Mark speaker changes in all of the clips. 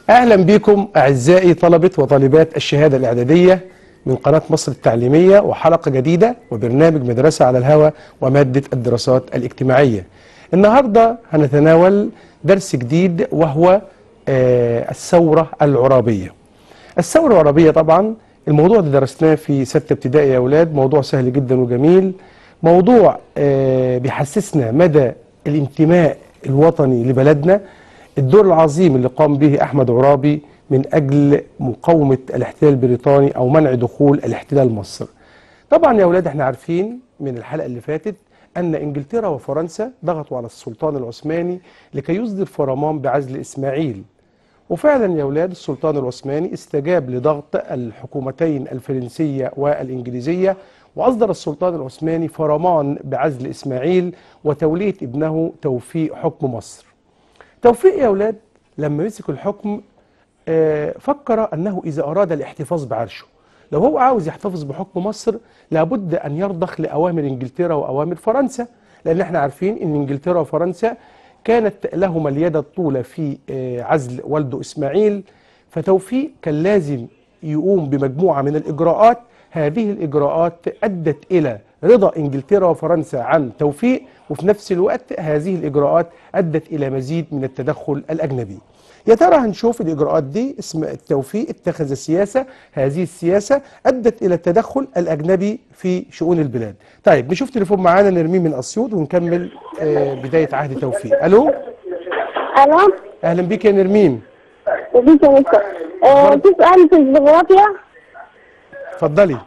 Speaker 1: أهلا بكم أعزائي طلبة وطالبات الشهادة الإعدادية من قناة مصر التعليمية وحلقة جديدة وبرنامج مدرسة على الهوى ومادة الدراسات الاجتماعية النهاردة هنتناول درس جديد وهو آه، الثورة العرابية الثورة العربية طبعا الموضوع ده درسناه في ستة ابتدائي يا أولاد موضوع سهل جدا وجميل موضوع آه، بيحسسنا مدى الانتماء الوطني لبلدنا الدور العظيم اللي قام به أحمد عرابي من أجل مقاومة الاحتلال البريطاني أو منع دخول الاحتلال مصر طبعا يا أولاد احنا عارفين من الحلقة اللي فاتت أن إنجلترا وفرنسا ضغطوا على السلطان العثماني لكي يصدر فرمان بعزل إسماعيل وفعلا يا أولاد السلطان العثماني استجاب لضغط الحكومتين الفرنسية والإنجليزية وأصدر السلطان العثماني فرمان بعزل إسماعيل وتولية ابنه توفيق حكم مصر توفيق يا أولاد لما مسك الحكم آه، فكر أنه إذا أراد الاحتفاظ بعرشه لو هو عاوز يحتفظ بحكم مصر لابد أن يرضخ لأوامر إنجلترا وأوامر فرنسا لأن احنا عارفين أن إنجلترا وفرنسا كانت لهما اليد الطولة في آه، عزل والده إسماعيل فتوفيق كان لازم يقوم بمجموعة من الإجراءات هذه الإجراءات أدت إلى رضا إنجلترا وفرنسا عن توفيق وفي نفس الوقت هذه الإجراءات أدت إلى مزيد من التدخل الأجنبي يا ترى هنشوف الإجراءات دي اسم التوفيق اتخذ سياسة هذه السياسة أدت إلى التدخل الأجنبي في شؤون البلاد طيب نشوف تليفون معانا نرميه من أسيوط ونكمل آه، بداية عهد توفيق ألو
Speaker 2: الو
Speaker 1: أهلا بك يا نرمين
Speaker 2: ازيك يا مستر آه، في سؤال في الجغرافيا
Speaker 1: اتفضلي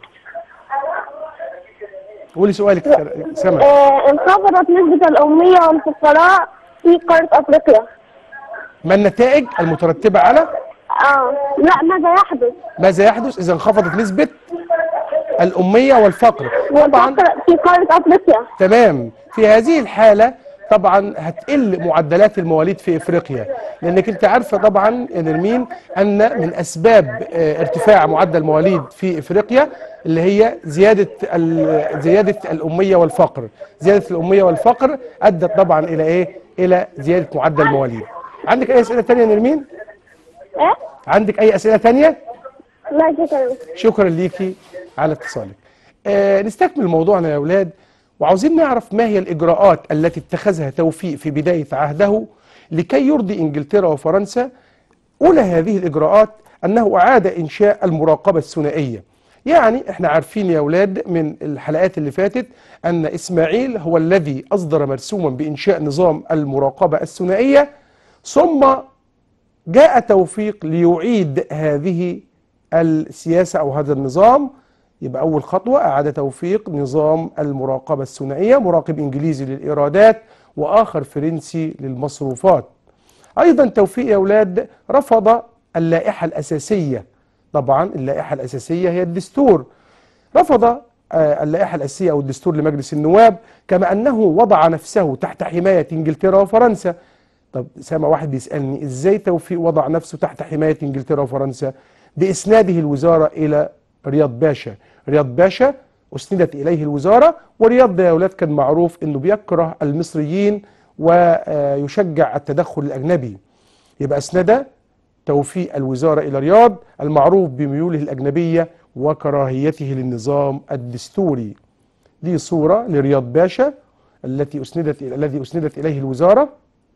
Speaker 1: قولي سؤالك سامع
Speaker 2: آه، انخفضت نسبة الأمية والفقراء في قارة أفريقيا
Speaker 1: ما النتائج المترتبة على
Speaker 2: اه لا ماذا يحدث؟
Speaker 1: ماذا يحدث إذا انخفضت نسبة الأمية والفقر طبعا
Speaker 2: والفقر في قارة أفريقيا
Speaker 1: تمام في هذه الحالة طبعا هتقل معدلات المواليد في افريقيا لانك انت عارفه طبعا يا نرمين ان من اسباب آه، ارتفاع معدل المواليد في افريقيا اللي هي زياده ال- زياده الاميه والفقر زياده الاميه والفقر ادت طبعا الى ايه الى زياده معدل المواليد عندك اي اسئله ثانيه يا نرمين
Speaker 2: ايه؟
Speaker 1: عندك اي اسئله ثانيه
Speaker 2: لا شكرا
Speaker 1: شكرا ليكي على اتصالك آه نستكمل موضوعنا يا أولاد وعاوزين نعرف ما هي الإجراءات التي اتخذها توفيق في بداية عهده لكي يرضي إنجلترا وفرنسا أولى هذه الإجراءات أنه أعاد إنشاء المراقبة الثنائية يعني احنا عارفين يا أولاد من الحلقات اللي فاتت أن إسماعيل هو الذي أصدر مرسوما بإنشاء نظام المراقبة الثنائية ثم جاء توفيق ليعيد هذه السياسة أو هذا النظام يبقى أول خطوة أعاد توفيق نظام المراقبة الثنائية مراقب إنجليزي للإيرادات وآخر فرنسي للمصروفات أيضا توفيق يا أولاد رفض اللائحة الأساسية طبعا اللائحة الأساسية هي الدستور رفض آه، اللائحة الأساسية أو الدستور لمجلس النواب كما أنه وضع نفسه تحت حماية إنجلترا وفرنسا طب سامع واحد بيسألني إزاي توفيق وضع نفسه تحت حماية إنجلترا وفرنسا بإسناده الوزارة إلى رياض باشا رياض باشا أسندت إليه الوزارة ورياض ده يا أولاد كان معروف أنه بيكره المصريين ويشجع التدخل الأجنبي يبقى أسند توفيق الوزارة إلى رياض المعروف بميوله الأجنبية وكراهيته للنظام الدستوري دي صورة لرياض باشا التي أسندت الذي أسندت إليه الوزارة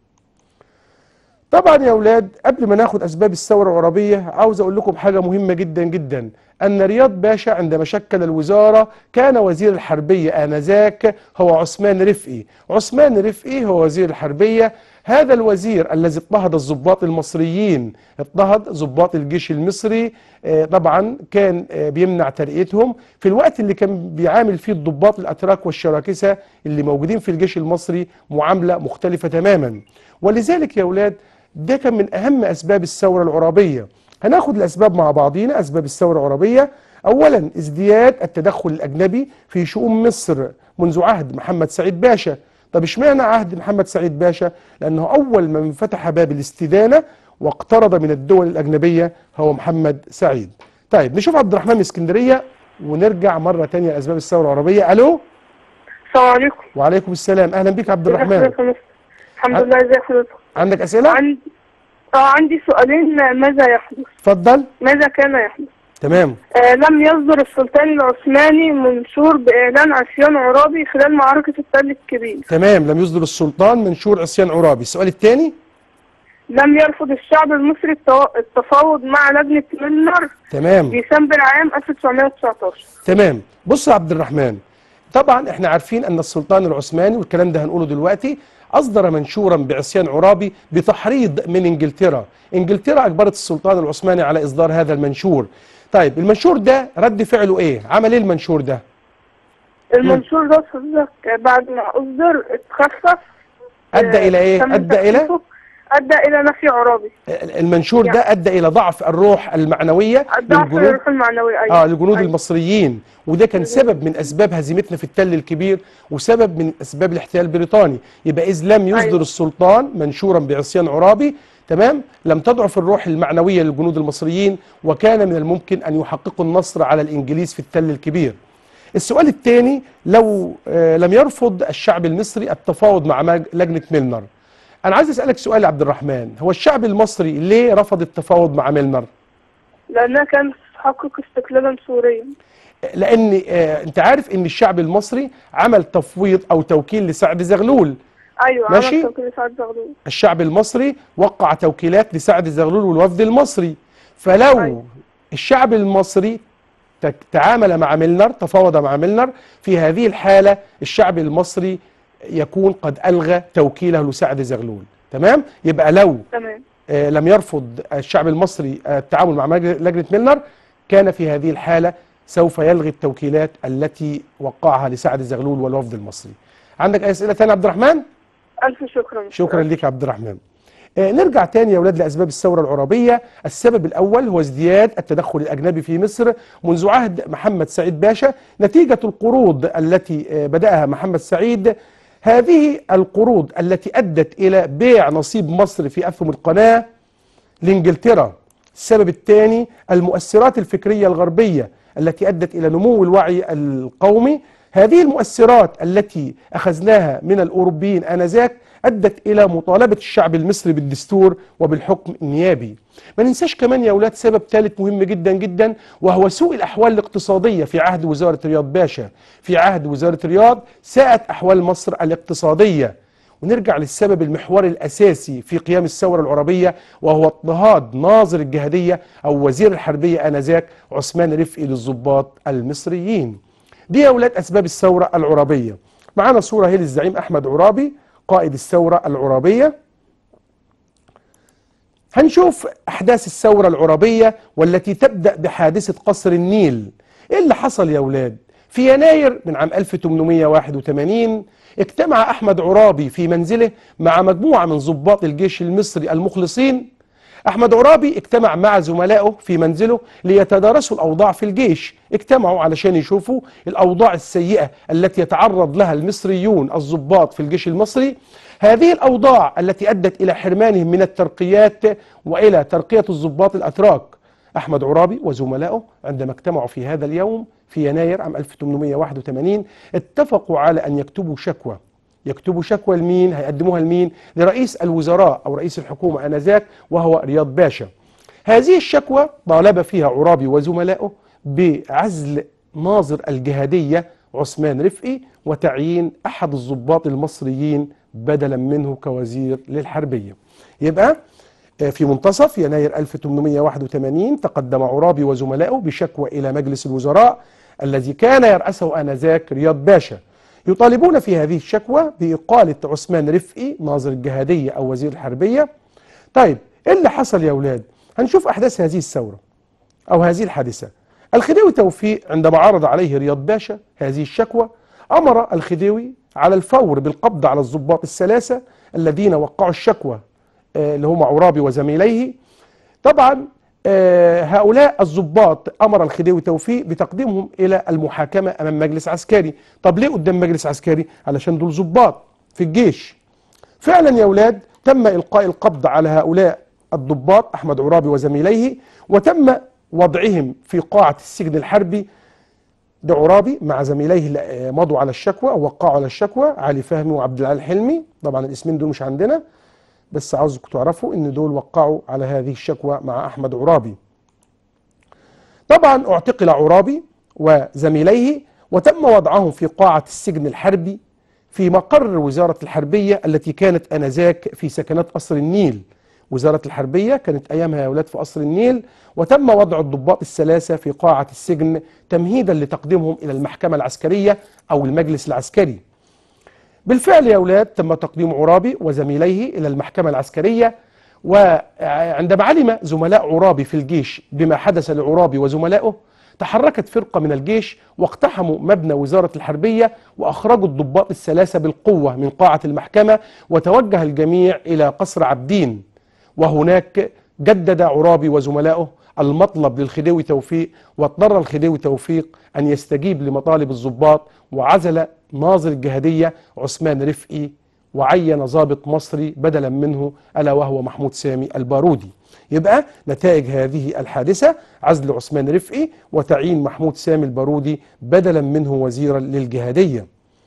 Speaker 1: طبعا يا أولاد قبل ما ناخد أسباب الثورة العربية عاوز أقول لكم حاجة مهمة جدا جدا أن رياض باشا عندما شكل الوزارة كان وزير الحربية آنذاك هو عثمان رفقي عثمان رفقي هو وزير الحربية هذا الوزير الذي اضطهد الضباط المصريين اضطهد ضباط الجيش المصري آه، طبعا كان آه، بيمنع ترقيتهم في الوقت اللي كان بيعامل فيه الضباط الأتراك والشراكسة اللي موجودين في الجيش المصري معاملة مختلفة تماما ولذلك يا أولاد ده كان من أهم أسباب الثورة العربية هناخد الأسباب مع بعضينا أسباب الثورة العربية أولا ازدياد التدخل الأجنبي في شؤون مصر منذ عهد محمد سعيد باشا طب اشمعنى عهد محمد سعيد باشا لأنه أول من فتح باب الاستدانة واقترض من الدول الأجنبية هو محمد سعيد طيب نشوف عبد الرحمن من اسكندرية ونرجع مرة تانية لأسباب الثورة العربية ألو
Speaker 3: السلام عليكم
Speaker 1: وعليكم السلام أهلا بك عبد الرحمن
Speaker 3: ازي حضرتك يا مستر؟ الحمد لله ازي حضرتك
Speaker 1: عندك أسئلة؟
Speaker 3: عندي اه عندي سؤالين ماذا يحدث
Speaker 1: اتفضل
Speaker 3: ماذا كان يحدث
Speaker 1: تمام
Speaker 3: آه لم يصدر السلطان العثماني منشور بإعلان عصيان عرابي خلال معركة التل الكبير
Speaker 1: تمام لم يصدر السلطان منشور عصيان عرابي السؤال الثاني
Speaker 3: لم يرفض الشعب المصري التوا- التفاوض مع لجنة ميلنر
Speaker 1: تمام
Speaker 3: ديسمبر عام 1919
Speaker 1: تمام بص يا عبد الرحمن طبعا احنا عارفين ان السلطان العثماني والكلام ده هنقوله دلوقتي اصدر منشورا بعصيان عرابي بتحريض من انجلترا انجلترا اجبرت السلطان العثماني على اصدار هذا المنشور طيب المنشور ده رد فعله ايه عمل ايه المنشور ده
Speaker 3: المنشور ده صدق بعد ما أصدر اتخفف
Speaker 1: ادى
Speaker 3: آه،
Speaker 1: الى ايه
Speaker 3: تم
Speaker 1: ادى الى
Speaker 3: تخفيفه، أدى إلى نفي عرابي
Speaker 1: المنشور ده ادى الى ضعف الروح المعنويه
Speaker 3: ضعف
Speaker 1: للجنود
Speaker 3: الروح المعنوي أيوة
Speaker 1: اه للجنود
Speaker 3: أيوة.
Speaker 1: المصريين وده كان سبب من اسباب هزيمتنا في التل الكبير وسبب من اسباب الاحتلال البريطاني يبقى اذ لم يصدر
Speaker 3: أيوة.
Speaker 1: السلطان منشورا بعصيان عرابي تمام لم تضعف الروح المعنويه للجنود المصريين وكان من الممكن ان يحققوا النصر على الانجليز في التل الكبير السؤال الثاني لو آه لم يرفض الشعب المصري التفاوض مع مج- لجنه ميلنر انا عايز اسالك سؤال يا عبد الرحمن هو الشعب المصري ليه رفض التفاوض مع ميلنر
Speaker 3: لأنها كانت تحقق استقلالا سوريا
Speaker 1: لان آه انت عارف ان الشعب المصري عمل تفويض او توكيل لسعد زغلول
Speaker 3: أيوة
Speaker 1: ماشي.
Speaker 3: عمل توكيل سعد زغلول
Speaker 1: الشعب المصري وقع توكيلات لسعد زغلول والوفد المصري فلو
Speaker 3: أيوة.
Speaker 1: الشعب المصري تك- تعامل مع ميلنر تفاوض مع ميلنر في هذه الحالة الشعب المصري يكون قد ألغى توكيله لسعد زغلول تمام يبقى لو
Speaker 3: تمام
Speaker 1: آه، لم يرفض الشعب المصري آه، التعامل مع مج- لجنة ميلنر كان في هذه الحالة سوف يلغي التوكيلات التي وقعها لسعد زغلول والوفد المصري عندك أي أسئلة تانية يا عبد الرحمن؟
Speaker 3: ألف شكرا
Speaker 1: شكرا لك يا عبد الرحمن آه، نرجع تاني يا أولاد لأسباب الثورة العربية السبب الأول هو ازدياد التدخل الأجنبي في مصر منذ عهد محمد سعيد باشا نتيجة القروض التي آه، بدأها محمد سعيد هذه القروض التي أدت إلى بيع نصيب مصر في أسهم القناة لإنجلترا السبب الثاني المؤثرات الفكرية الغربية التي أدت إلى نمو الوعي القومي هذه المؤثرات التي أخذناها من الأوروبيين آنذاك أدت إلى مطالبة الشعب المصري بالدستور وبالحكم النيابي ما ننساش كمان يا أولاد سبب ثالث مهم جدا جدا وهو سوء الأحوال الاقتصادية في عهد وزارة رياض باشا في عهد وزارة رياض ساءت أحوال مصر الاقتصادية ونرجع للسبب المحوري الأساسي في قيام الثورة العربية وهو اضطهاد ناظر الجهادية أو وزير الحربية آنذاك عثمان رفقي للضباط المصريين دي يا أولاد أسباب الثورة العربية معانا صورة هي للزعيم أحمد عرابي قائد الثورة العربية هنشوف أحداث الثورة العربية والتي تبدأ بحادثة قصر النيل إيه اللي حصل يا أولاد؟ في يناير من عام 1881 اجتمع أحمد عرابي في منزله مع مجموعة من ضباط الجيش المصري المخلصين أحمد عرابي اجتمع مع زملائه في منزله ليتدارسوا الأوضاع في الجيش اجتمعوا علشان يشوفوا الأوضاع السيئة التي يتعرض لها المصريون الضباط في الجيش المصري هذه الأوضاع التي أدت إلى حرمانهم من الترقيات وإلى ترقية الضباط الأتراك أحمد عرابي وزملائه عندما اجتمعوا في هذا اليوم في يناير عام 1881 اتفقوا على أن يكتبوا شكوى يكتبوا شكوى لمين هيقدموها لمين لرئيس الوزراء أو رئيس الحكومة آنذاك وهو رياض باشا هذه الشكوى طالب فيها عرابي وزملائه بعزل ناظر الجهادية عثمان رفقي وتعيين أحد الضباط المصريين بدلا منه كوزير للحربية يبقى في منتصف يناير 1881 تقدم عرابي وزملائه بشكوى إلى مجلس الوزراء الذي كان يرأسه آنذاك رياض باشا يطالبون في هذه الشكوى بإقالة عثمان رفقي ناظر الجهادية أو وزير الحربية طيب إيه اللي حصل يا أولاد هنشوف أحداث هذه الثورة أو هذه الحادثة الخديوي توفيق عندما عرض عليه رياض باشا هذه الشكوى أمر الخديوي على الفور بالقبض على الضباط الثلاثة الذين وقعوا الشكوى آه، اللي هم عرابي وزميليه طبعا آه، هؤلاء الضباط امر الخديوي توفيق بتقديمهم الى المحاكمه امام مجلس عسكري طب ليه قدام مجلس عسكري علشان دول ضباط في الجيش فعلا يا اولاد تم القاء القبض على هؤلاء الضباط احمد عرابي وزميليه وتم وضعهم في قاعه السجن الحربي ده عرابي مع زميليه اللي آه، مضوا على الشكوى ووقعوا على الشكوى علي فهمي وعبد العال حلمي طبعا الاسمين دول مش عندنا بس عاوزكم تعرفوا ان دول وقعوا على هذه الشكوى مع احمد عرابي طبعا اعتقل عرابي وزميليه وتم وضعهم في قاعة السجن الحربي في مقر وزارة الحربية التي كانت آنذاك في سكنات قصر النيل وزارة الحربية كانت أيامها يا أولاد في قصر النيل وتم وضع الضباط الثلاثة في قاعة السجن تمهيدا لتقديمهم إلى المحكمة العسكرية أو المجلس العسكري بالفعل يا أولاد تم تقديم عرابي وزميليه إلى المحكمة العسكرية وعندما علم زملاء عرابي في الجيش بما حدث لعرابي وزملائه تحركت فرقة من الجيش واقتحموا مبنى وزارة الحربية وأخرجوا الضباط الثلاثة بالقوة من قاعة المحكمة وتوجه الجميع إلى قصر عبدين وهناك جدد عرابي وزملائه المطلب للخديوي توفيق واضطر الخديوي توفيق أن يستجيب لمطالب الضباط وعزل ناظر الجهادية عثمان رفقي وعين ضابط مصري بدلا منه ألا وهو محمود سامي البارودي يبقى نتائج هذه الحادثة عزل عثمان رفقي وتعيين محمود سامي البارودي بدلا منه وزيرا للجهادية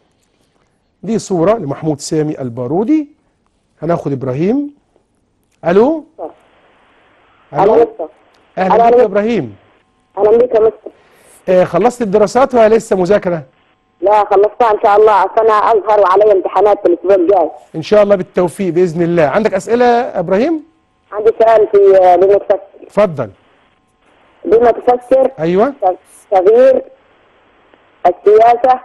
Speaker 1: دي صورة لمحمود سامي البارودي هناخد إبراهيم ألو
Speaker 4: أهلا
Speaker 1: ألو
Speaker 4: مستر
Speaker 1: أهلا
Speaker 4: أهلا
Speaker 1: بك يا
Speaker 4: بك.
Speaker 1: إبراهيم
Speaker 4: أهلا بك يا مستر
Speaker 1: آه خلصت الدراسات ولا لسه مذاكرة
Speaker 4: لا خلصتها إن شاء الله عشان أنا أظهر وعلي امتحانات في الأسبوع الجاي
Speaker 1: إن شاء الله بالتوفيق بإذن الله عندك أسئلة يا إبراهيم
Speaker 4: عندي سؤال في آه، بما تفسر
Speaker 1: اتفضل
Speaker 4: بما تفسر
Speaker 1: أيوة
Speaker 4: تغيير السياسة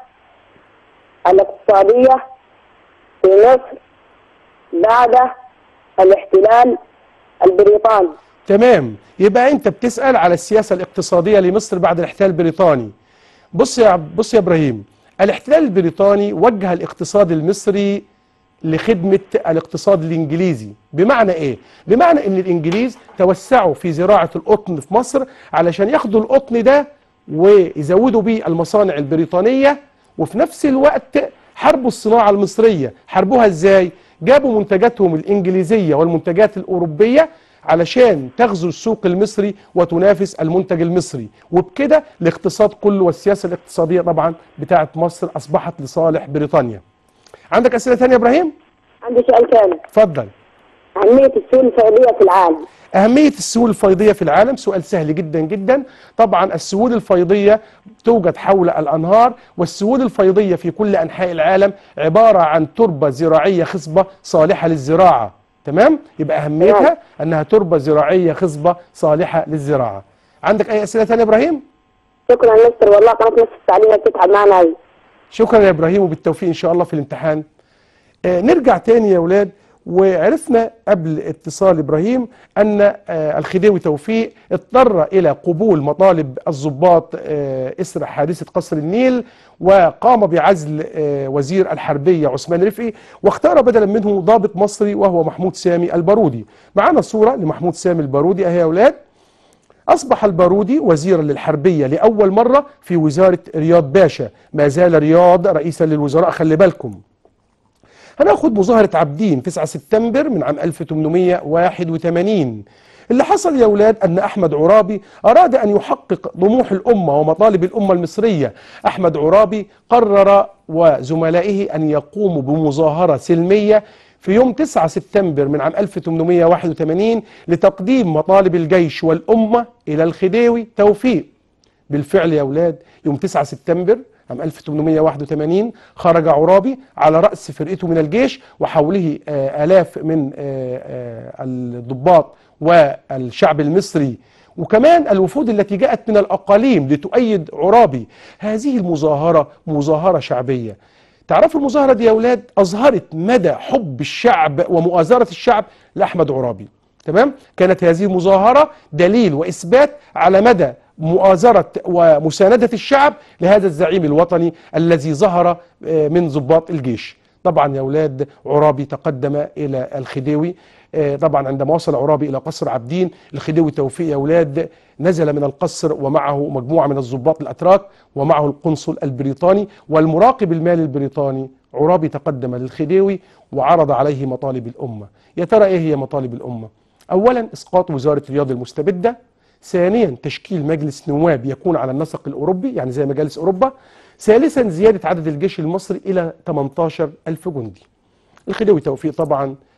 Speaker 4: الاقتصادية في مصر بعد الاحتلال البريطاني
Speaker 1: تمام يبقى انت بتسأل على السياسة الاقتصادية لمصر بعد الاحتلال البريطاني بص يا عب- بص يا ابراهيم الاحتلال البريطاني وجه الاقتصاد المصري لخدمة الاقتصاد الانجليزي بمعنى ايه بمعنى ان الانجليز توسعوا في زراعة القطن في مصر علشان ياخدوا القطن ده ويزودوا بيه المصانع البريطانية وفي نفس الوقت حاربوا الصناعة المصرية حاربوها ازاي جابوا منتجاتهم الانجليزية والمنتجات الاوروبية علشان تغزو السوق المصري وتنافس المنتج المصري وبكده الاقتصاد كله والسياسة الاقتصادية طبعا بتاعت مصر أصبحت لصالح بريطانيا عندك أسئلة ثانية يا إبراهيم؟
Speaker 4: عندي سؤال ثاني
Speaker 1: اتفضل
Speaker 4: أهمية السوق الفعلية في العالم
Speaker 1: أهمية السهول الفيضية في العالم سؤال سهل جدا جدا طبعا السهول الفيضية توجد حول الأنهار والسهول الفيضية في كل أنحاء العالم عبارة عن تربة زراعية خصبة صالحة للزراعة تمام يبقى أهميتها
Speaker 4: تمام.
Speaker 1: أنها تربة زراعية خصبة صالحة للزراعة عندك أي أسئلة ثانية يا إبراهيم؟
Speaker 4: شكرا يا مستر والله قناة نصف التعليم بتتعب معنا أوي
Speaker 1: شكرا يا ابراهيم وبالتوفيق ان شاء الله في الامتحان آه نرجع تاني يا اولاد وعرفنا قبل اتصال ابراهيم ان آه الخديوي توفيق اضطر الى قبول مطالب الضباط آه اثر حادثه قصر النيل وقام بعزل آه وزير الحربيه عثمان رفقي واختار بدلا منه ضابط مصري وهو محمود سامي البارودي معانا صوره لمحمود سامي البارودي اهي يا اولاد أصبح البارودي وزيرا للحربية لأول مرة في وزارة رياض باشا ما زال رياض رئيسا للوزراء خلي بالكم هناخد مظاهرة عابدين 9 سبتمبر من عام 1881 اللي حصل يا أولاد أن أحمد عرابي أراد أن يحقق طموح الأمة ومطالب الأمة المصرية أحمد عرابي قرر وزملائه أن يقوموا بمظاهرة سلمية في يوم 9 سبتمبر من عام 1881 لتقديم مطالب الجيش والأمة إلى الخديوي توفيق بالفعل يا أولاد يوم 9 سبتمبر عام 1881 خرج عرابي على رأس فرقته من الجيش وحوله آه آلاف من آه آه الضباط والشعب المصري وكمان الوفود التي جاءت من الأقاليم لتؤيد عرابي هذه المظاهرة مظاهرة شعبية تعرفوا المظاهرة دي يا أولاد أظهرت مدى حب الشعب ومؤازرة الشعب لأحمد عرابي تمام كانت هذه المظاهرة دليل وإثبات على مدى مؤازرة ومساندة الشعب لهذا الزعيم الوطني الذي ظهر آه، من ضباط الجيش طبعا يا أولاد عرابي تقدم إلى الخديوي آه، طبعا عندما وصل عرابي إلى قصر عابدين الخديوي توفيق يا أولاد نزل من القصر ومعه مجموعة من الضباط الأتراك ومعه القنصل البريطاني والمراقب المالي البريطاني عرابي تقدم للخديوي وعرض عليه مطالب الأمة يا ترى إيه هي مطالب الأمة؟ أولا إسقاط وزارة الرياض المستبدة ثانيا تشكيل مجلس نواب يكون على النسق الأوروبي يعني زي مجالس أوروبا ثالثا زيادة عدد الجيش المصري إلى 18 ألف جندي الخديوي توفيق طبعا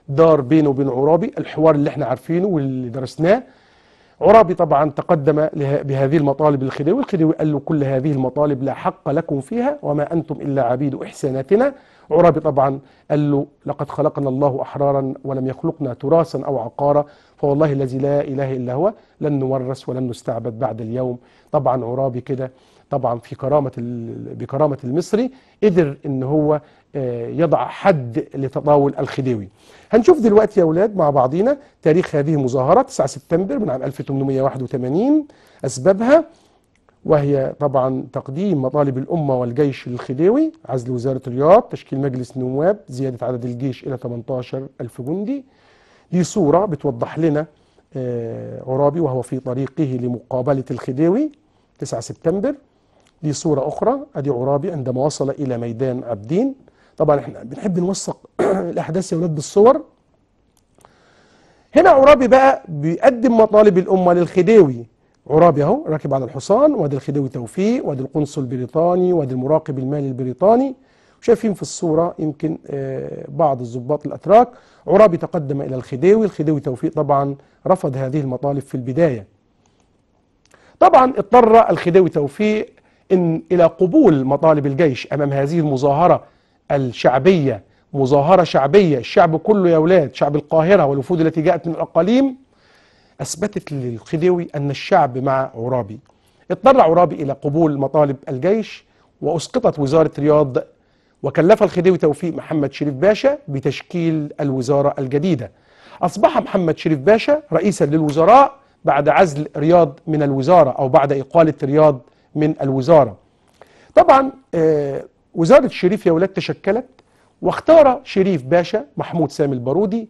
Speaker 1: دار بينه وبين عرابي الحوار اللي احنا عارفينه واللي درسناه عرابي طبعا تقدم له- بهذه المطالب للخديوي الخديوي قال له كل هذه المطالب لا حق لكم فيها وما أنتم إلا عبيد إحساناتنا عرابي طبعا قال له لقد خلقنا الله أحرارا ولم يخلقنا تراثا أو عقارا فوالله الذي لا إله إلا هو لن نورث ولن نستعبد بعد اليوم طبعا عرابي كده طبعا في كرامة ال- بكرامة المصري قدر ان هو آه، يضع حد لتطاول الخديوي هنشوف دلوقتي يا اولاد مع بعضينا تاريخ هذه المظاهرة 9 سبتمبر من عام 1881 اسبابها وهي طبعا تقديم مطالب الأمة والجيش للخديوي عزل وزارة الرياض تشكيل مجلس نواب زيادة عدد الجيش إلى 18 ألف جندي دي صورة بتوضح لنا آه، عرابي وهو في طريقه لمقابلة الخديوي 9 سبتمبر دي صورة أخرى أدي عرابي عندما وصل إلى ميدان عابدين طبعا احنا بنحب نوثق الأحداث يا ولاد بالصور هنا عرابي بقى بيقدم مطالب الأمة للخديوي عرابي اهو راكب على الحصان وادي الخديوي توفيق وادي القنصل البريطاني وادي المراقب المالي البريطاني شايفين في الصورة يمكن آه، بعض الضباط الأتراك عرابي تقدم إلى الخديوي الخديوي توفيق طبعا رفض هذه المطالب في البداية طبعا اضطر الخديوي توفيق إن إلى قبول مطالب الجيش أمام هذه المظاهرة الشعبية مظاهرة شعبية الشعب كله يا أولاد شعب القاهرة والوفود التي جاءت من الأقاليم أثبتت للخديوي أن الشعب مع عرابي اضطر عرابي إلى قبول مطالب الجيش وأسقطت وزارة رياض وكلف الخديوي توفيق محمد شريف باشا بتشكيل الوزارة الجديدة أصبح محمد شريف باشا رئيسا للوزراء بعد عزل رياض من الوزارة أو بعد إقالة رياض من الوزارة طبعا آه، وزارة شريف يا ولاد تشكلت واختار شريف باشا محمود سامي البارودي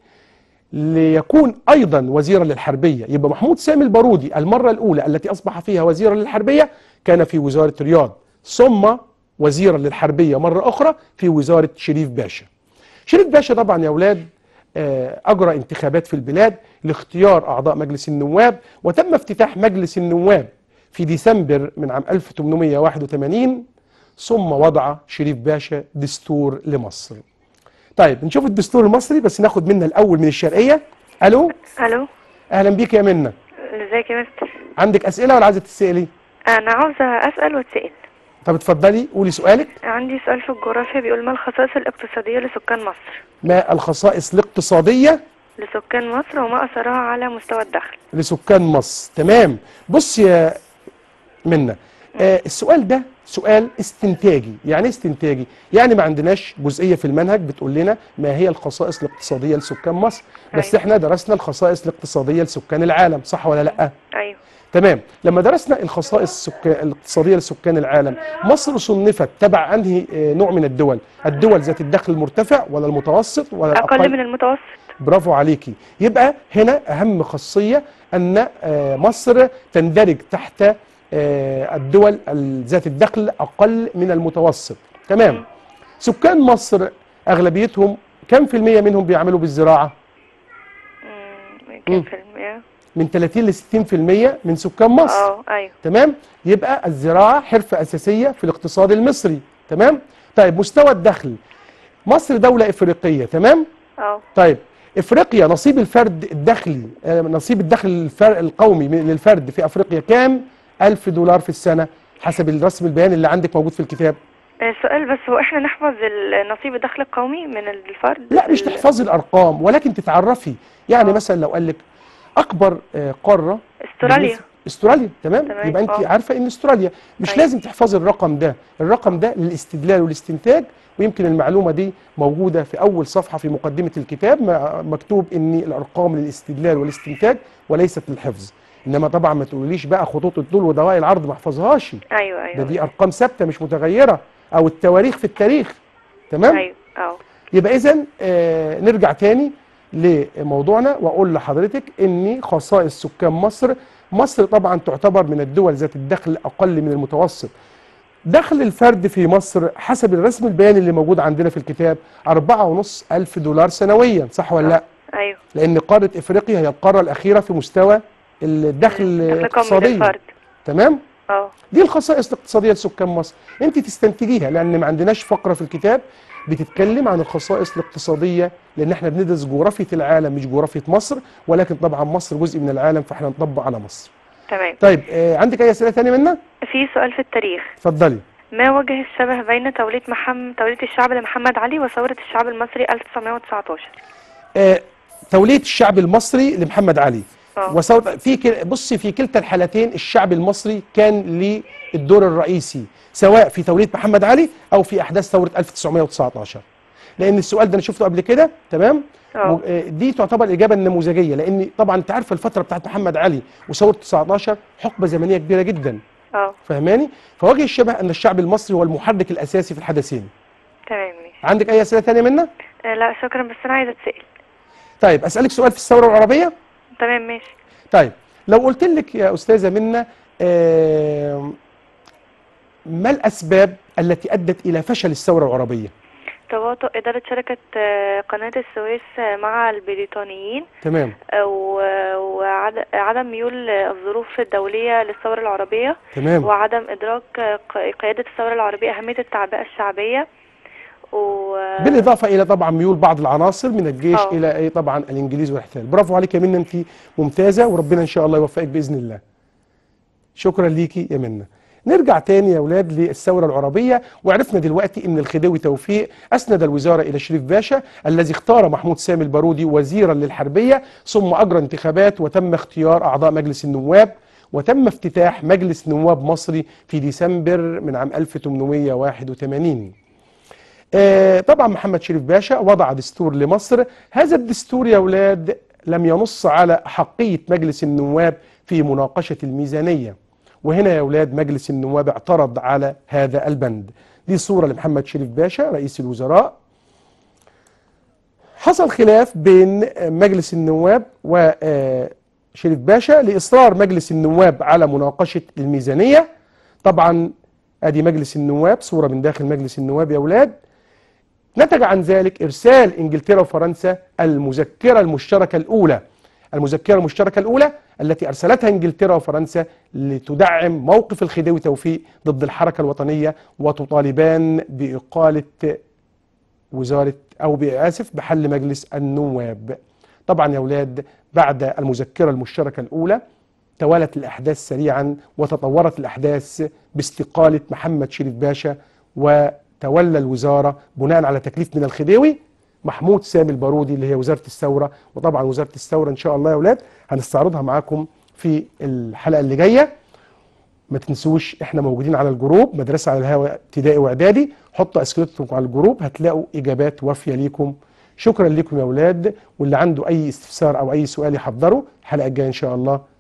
Speaker 1: ليكون ايضا وزيرا للحربيه يبقى محمود سامي البارودي المره الاولى التي اصبح فيها وزيرا للحربيه كان في وزاره رياض ثم وزيرا للحربيه مره اخرى في وزاره شريف باشا شريف باشا طبعا يا اولاد آه، اجرى انتخابات في البلاد لاختيار اعضاء مجلس النواب وتم افتتاح مجلس النواب في ديسمبر من عام 1881 ثم وضع شريف باشا دستور لمصر طيب نشوف الدستور المصري بس ناخد منا الاول من الشرقيه الو
Speaker 3: الو
Speaker 1: اهلا بيك يا منى
Speaker 3: ازيك يا مستر
Speaker 1: عندك اسئله ولا عايزه تسالي
Speaker 3: انا عاوزه اسال واتسال
Speaker 1: طب اتفضلي قولي سؤالك
Speaker 3: عندي سؤال في الجغرافيا بيقول ما الخصائص الاقتصاديه لسكان مصر
Speaker 1: ما الخصائص الاقتصاديه
Speaker 3: لسكان مصر وما اثرها على مستوى الدخل
Speaker 1: لسكان مصر تمام بص يا منى آه السؤال ده سؤال استنتاجي يعني إيه استنتاجي يعني ما عندناش جزئيه في المنهج بتقول لنا ما هي الخصائص الاقتصاديه لسكان مصر بس
Speaker 3: أيوة.
Speaker 1: احنا درسنا الخصائص الاقتصاديه لسكان العالم صح ولا لا
Speaker 3: ايوه
Speaker 1: تمام لما درسنا الخصائص السكا... الاقتصاديه لسكان العالم مصر صنفت تبع انهي آه، نوع من الدول الدول ذات الدخل المرتفع ولا المتوسط ولا
Speaker 3: اقل من المتوسط
Speaker 1: برافو عليكي يبقى هنا اهم خاصيه ان آه، مصر تندرج تحت آه، الدول ال- ذات الدخل اقل من المتوسط تمام سكان مصر اغلبيتهم كم في المية منهم بيعملوا بالزراعه
Speaker 3: مم، كام في المية
Speaker 1: من 30 ل 60 في المية من سكان مصر
Speaker 3: اه ايوه
Speaker 1: تمام يبقى الزراعه حرفه اساسيه في الاقتصاد المصري تمام طيب مستوى الدخل مصر دوله افريقيه تمام
Speaker 3: اه
Speaker 1: طيب افريقيا نصيب الفرد الدخلي آه، نصيب الدخل الفر- القومي من- للفرد في افريقيا كام ألف دولار في السنة حسب الرسم البياني اللي عندك موجود في الكتاب
Speaker 3: السؤال بس هو احنا نحفظ ال- نصيب الدخل القومي من الفرد
Speaker 1: لا مش
Speaker 3: ال-
Speaker 1: تحفظي الأرقام ولكن تتعرفي يعني
Speaker 3: آه.
Speaker 1: مثلا لو قال لك أكبر آه، قارة
Speaker 3: استراليا
Speaker 1: بالنسبة- استراليا تمام,
Speaker 3: تمام،
Speaker 1: يبقى انت
Speaker 3: آه.
Speaker 1: عارفه ان استراليا مش
Speaker 3: أيوة.
Speaker 1: لازم تحفظي الرقم ده الرقم ده للاستدلال والاستنتاج ويمكن المعلومه دي موجوده في اول صفحه في مقدمه الكتاب م- مكتوب ان الارقام للاستدلال والاستنتاج وليست للحفظ انما طبعا ما تقوليش بقى خطوط الطول ودوائر العرض ما احفظهاش
Speaker 3: ايوه ايوه
Speaker 1: ده دي ارقام ثابته مش متغيره او التواريخ في التاريخ تمام
Speaker 3: ايوه اه
Speaker 1: يبقى اذا آه نرجع تاني لموضوعنا واقول لحضرتك ان خصائص سكان مصر مصر طبعا تعتبر من الدول ذات الدخل اقل من المتوسط دخل الفرد في مصر حسب الرسم البياني اللي موجود عندنا في الكتاب 4.5 ألف دولار سنويا صح ولا لا
Speaker 3: ايوه
Speaker 1: لأن قارة إفريقيا هي القارة الأخيرة في مستوى الدخل
Speaker 3: الدخل القومي
Speaker 1: الاقتصادي
Speaker 3: للفرد
Speaker 1: تمام
Speaker 3: اه
Speaker 1: دي الخصائص الاقتصادية لسكان مصر انت تستنتجيها لأن ما عندناش فقرة في الكتاب بتتكلم عن الخصائص الاقتصاديه لان احنا بندرس جغرافيه العالم مش جغرافيه مصر ولكن طبعا مصر جزء من العالم فاحنا نطبق على مصر
Speaker 5: تمام
Speaker 1: طيب آه عندك اي اسئله ثانيه منا
Speaker 5: في سؤال في التاريخ
Speaker 1: اتفضلي
Speaker 5: ما وجه الشبه بين تولية محمد تولية الشعب لمحمد علي وثورة الشعب المصري 1919
Speaker 1: آه توليه الشعب المصري لمحمد علي
Speaker 5: اه
Speaker 1: وثورة في كل- بصي في كلتا الحالتين الشعب المصري كان ليه الدور الرئيسي سواء في تولية محمد علي او في احداث ثورة 1919 لان السؤال ده انا شفته قبل كده تمام
Speaker 5: اه
Speaker 1: م- آه، دي تعتبر الاجابه النموذجيه لان طبعا انت عارفه الفتره بتاعت محمد علي وثوره 19 حقبه زمنيه كبيره جدا
Speaker 5: اه
Speaker 1: فهماني فوجه الشبه ان الشعب المصري هو المحرك الاساسي في الحدثين
Speaker 5: تمام ماشي
Speaker 1: عندك اي اسئله ثانيه منا
Speaker 5: آه، لا شكرا بس انا عايزة اتسأل
Speaker 1: طيب اسالك سؤال في الثوره العربيه
Speaker 5: تمام ماشي
Speaker 1: طيب لو قلت لك يا استاذه منا آم، ما الاسباب التي ادت الى فشل الثوره العربيه
Speaker 5: تواطؤ إدارة شركة آه، قناة السويس آه، مع البريطانيين
Speaker 1: تمام
Speaker 5: وعدم ميول آه، الظروف الدولية للثورة العربية
Speaker 1: تمام
Speaker 5: وعدم إدراك آه، ق- قيادة الثورة العربية أهمية التعبئة الشعبية و
Speaker 1: بالاضافه الى طبعا ميول بعض العناصر من الجيش
Speaker 5: آه.
Speaker 1: الى ايه طبعا الانجليز والاحتلال برافو عليك يا منى انت ممتازه وربنا ان شاء الله يوفقك باذن الله شكرا ليكي يا منى نرجع تاني يا اولاد للثوره العربيه وعرفنا دلوقتي ان الخديوي توفيق اسند الوزاره الى شريف باشا الذي اختار محمود سامي البارودي وزيرا للحربيه ثم اجرى انتخابات وتم اختيار اعضاء مجلس النواب وتم افتتاح مجلس نواب مصري في ديسمبر من عام 1881 آه، طبعا محمد شريف باشا وضع دستور لمصر هذا الدستور يا اولاد لم ينص على حقية مجلس النواب في مناقشة الميزانية وهنا يا اولاد مجلس النواب اعترض على هذا البند دي صورة لمحمد شريف باشا رئيس الوزراء حصل خلاف بين مجلس النواب وشريف باشا لإصرار مجلس النواب على مناقشة الميزانية طبعا ادي مجلس النواب صورة من داخل مجلس النواب يا اولاد نتج عن ذلك ارسال انجلترا وفرنسا المذكره المشتركه الاولى المذكره المشتركه الاولى التي ارسلتها انجلترا وفرنسا لتدعم موقف الخديوي توفيق ضد الحركه الوطنيه وتطالبان باقاله وزاره او اسف بحل مجلس النواب. طبعا يا اولاد بعد المذكره المشتركه الاولى توالت الاحداث سريعا وتطورت الاحداث باستقاله محمد شريف باشا وتولى الوزاره بناء على تكليف من الخديوي محمود سامي البارودي اللي هي وزاره الثوره وطبعا وزاره الثوره ان شاء الله يا اولاد هنستعرضها معاكم في الحلقه اللي جايه ما تنسوش احنا موجودين على الجروب مدرسه على الهواء ابتدائي واعدادي حطوا اسئلتكم على الجروب هتلاقوا اجابات وافيه ليكم شكرا لكم يا اولاد واللي عنده اي استفسار او اي سؤال يحضره الحلقه الجايه ان شاء الله